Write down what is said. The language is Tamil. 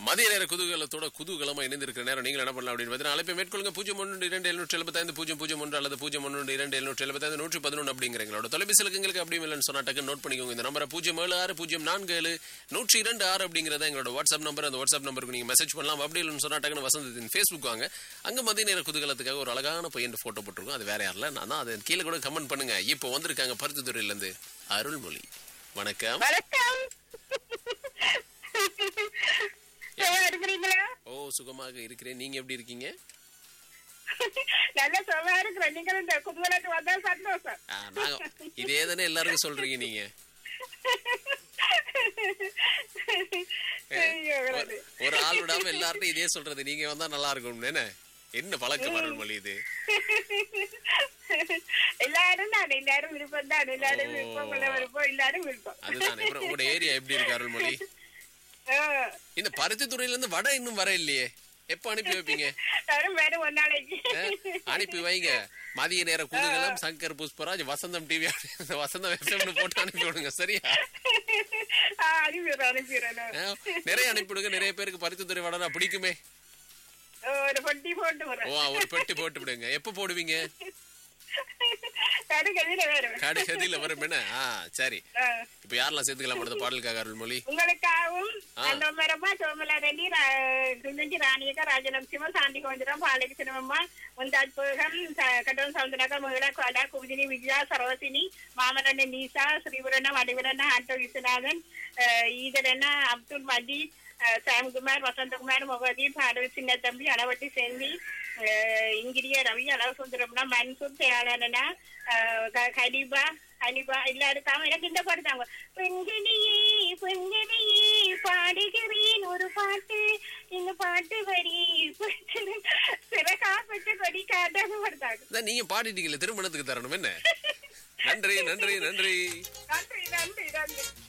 மதிய நேர குதூகலத்தோட குதூகலமா இணைந்திருக்கிற நேரம் நீங்கள் என்ன பண்ணலாம் அப்படின்னு பார்த்தீங்கன்னா அழைப்பை மேற்கொள்ளுங்க பூஜ்ஜியம் ஒன்று இரண்டு எழுநூற்றி எழுபத்தைந்து பூஜ்ஜியம் பூஜ்ஜியம் ஒன்று அல்லது பூஜ்ஜியம் ஒன்று இரண்டு எழுநூற்றி எழுபத்தைந்து நூற்றி பதினொன்று அப்படிங்கிற எங்களோட தொலைபேசி இலக்கங்களுக்கு அப்படி இல்லைன்னு சொன்னா டக்கு நோட் பண்ணிக்கோங்க இந்த நம்பரை பூஜ்ஜியம் ஏழு ஆறு பூஜ்ஜியம் நான்கு ஏழு நூற்றி இரண்டு ஆறு அப்படிங்கிறத எங்களோட வாட்ஸ்அப் நம்பர் அந்த வாட்ஸ்அப் நம்பருக்கு நீங்க மெசேஜ் பண்ணலாம் அப்படி இல்லைன்னு சொன்னா டக்குன்னு வசந்தத்தின் ஃபேஸ்புக் வாங்க அங்க மதிய நேர குதூகலத்துக்காக ஒரு அழகான பையன் போட்டோ போட்டிருக்கோம் அது வேற யாரில்ல நான் தான் அது கீழே கூட கமெண்ட் பண்ணுங்க இப்போ வந்திருக்காங்க பருத்தித்துறையில இருந்து அருள்மொழி வணக்கம் வணக்கம் சுகமா இருக்கிறீங்களா ஓ சுகமாக இருக்கிறேன் நீங்க எப்படி இருக்கீங்க நல்ல சுகமா இருக்கிறேன் நீங்கள் இந்த குதூகலத்து வந்தா சந்தோஷம் ஆ, நாங்க இதே தானே எல்லாருக்கும் சொல்றீங்க நீங்க ஐயோ, ஒரு- கடவுளே. ஒரு ஆள் விடாம எல்லார்ட்டும் இதே சொல்றது நீங்க வந்தா நல்லா இருக்கும் என்ன என்ன பழக்கம் அருள்மொழி இது எல்லாரும் தான் எல்லாரும் விருப்பம் தான் எல்லாரும் ஓ. விருப்பம் உள்ள விருப்பம் எல்லாரும் விருப்பம் அதுதானே அப்புறம் உங்களோட ஏரியா எப்படி இருக்கு அருள்மொழி ஆ. இந்த பருத்தி துறையில இருந்து வடை இன்னும் வர இல்லையே எப்ப அனுப்பி வைப்பீங்க வரும் வேணும் ஒரு நாளைக்கு ஆ? அனுப்பி வைங்க மதிய நேர குதூகலம் சங்கர் புஷ்பராஜ் வசந்தம் டிவி வசந்தம் எஃப்எம்னு போட்டு அனுப்பி விடுங்க சரியா ஆ, அனுப்பிடுறேன் அனுப்பிடுறேன் ஆ, நிறைய அனுப்பி விடுங்க நிறைய பேருக்கு பருத்தி துறை வடைனா பிடிக்குமே ஒரு பொட்டி போட்டு ஓ வரேன் ஒரு பெட்டி போட்டு விடுங்க எப்ப போடுவீங்க கடுகதில வேறு காடு கதியில வரும் என்ன ஆ சரி ஆ. இப்ப யாரெல்லாம் சேர்த்துக்கலாம் அந்த பாடலுக்காக அருள்மொழி உங்களுக்காகவும் ஆ. அந்த மரமா சோமலாரெட்டி குஞ்சஞ்சி ராணியக்க ராஜலட்சுமி சாந்தி கோந்திரம் பாலகி சினமம்மா முந்தாஜ் பேகம் கட்டம் சவுந்தரக மகிழ கொடா குமுதினி விஜயா சரோசினி மாமரண்ண நீசா ஸ்ரீபுரண்ண வடிவரண்ண ஆட்டோ விஸ்வநாதன் அஹ், ஈதரண்ண அப்துல் மஜீத் அஹ், சாம்குமார் வசந்தகுமார் முகதி பாடல் சின்ன தம்பி அளவட்டி செல்வி அஹ், இங்கிரிய ரவி அளவு சுந்தரம்னா மன்சூர் தயாளனா கலிபா ஹனிபா எல்லாருக்காம எனக்கு இந்த பாட்டு தாங்க பெண்கிளியே பெண்கிளியே பாடுகிறேன் ஒரு பாட்டு இந்த பாட்டு வரி சிறகா பச்சை கொடி காட்டாக படுத்தாங்க அதான் நீங்க பாடிட்டீங்களே திருமணத்துக்கு தரணும் என்ன நன்றி நன்றி நன்றி நன்றி நன்றி நன்றி